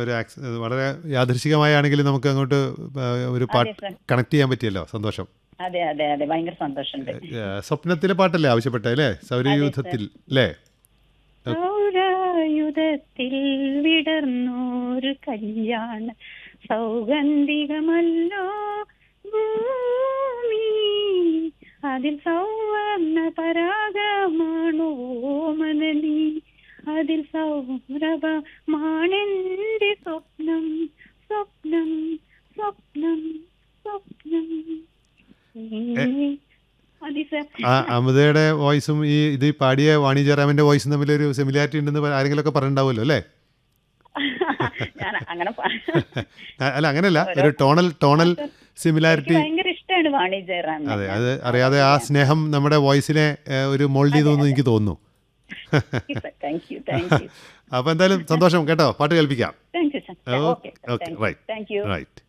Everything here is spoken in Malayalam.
ഒരു ആക്സ- വളരെ യാദൃശികമായാണെങ്കിലും നമുക്ക് അങ്ങോട്ട് ആ, ഒരു പാട്ട് അതെ, സർ. കണക്ട് ചെയ്യാൻ പറ്റിയല്ലോ സന്തോഷം അതെ അതെ അതെ ഭയങ്കര സന്തോഷമുണ്ട് ആ, സ്വപ്നത്തിലെ പാട്ടല്ലേ ആവശ്യപ്പെട്ടെ അല്ലേ സൗരയൂഥത്തിൽ അല്ലേ സൗരായുധത്തിൽ വിടർന്നോരു കല്യാണ സൗഗന്ധികമല്ലോ ഭൂമി അതിൽ സൗവർണ പരാഗമാണോ മനലി അതിൽ സൗരഭമാണെന്റെ സ്വപ്നം സ്വപ്നം സ്വപ്നം സ്വപ്നം അതെ സർ ആ അമൃതയുടെ വോയിസും ഈ ഇത് പാടിയ വാണി ജയറാമിന്റെ വോയിസും തമ്മിൽ ഒരു സിമിലാരിറ്റി ഉണ്ടെന്ന് ആരെങ്കിലും ഒക്കെ പറഞ്ഞിട്ടുണ്ടാവുമല്ലോ അല്ലേ ഞാൻ അങ്ങനെ പ- ആ, അല്ല അങ്ങനെയല്ല ഒരു ടോണൽ ടോണൽ എനിക്ക് സിമിലാരിറ്റി ഭയങ്കര ഇഷ്ടമാണ് വാണി ജയറാം അതെ അത് അറിയാതെ ആ സ്നേഹം നമ്മുടെ വോയിസിനെ ഏ, ഒരു മോൾഡ് ചെയ്തു എനിക്ക് തോന്നുന്നു താങ്ക് യു താങ്ക് യു അപ്പോൾ എന്തായാലും സന്തോഷം കേട്ടോ പാട്ട് കേൾപ്പിക്കാം thank you sir okay okay okay right thank you right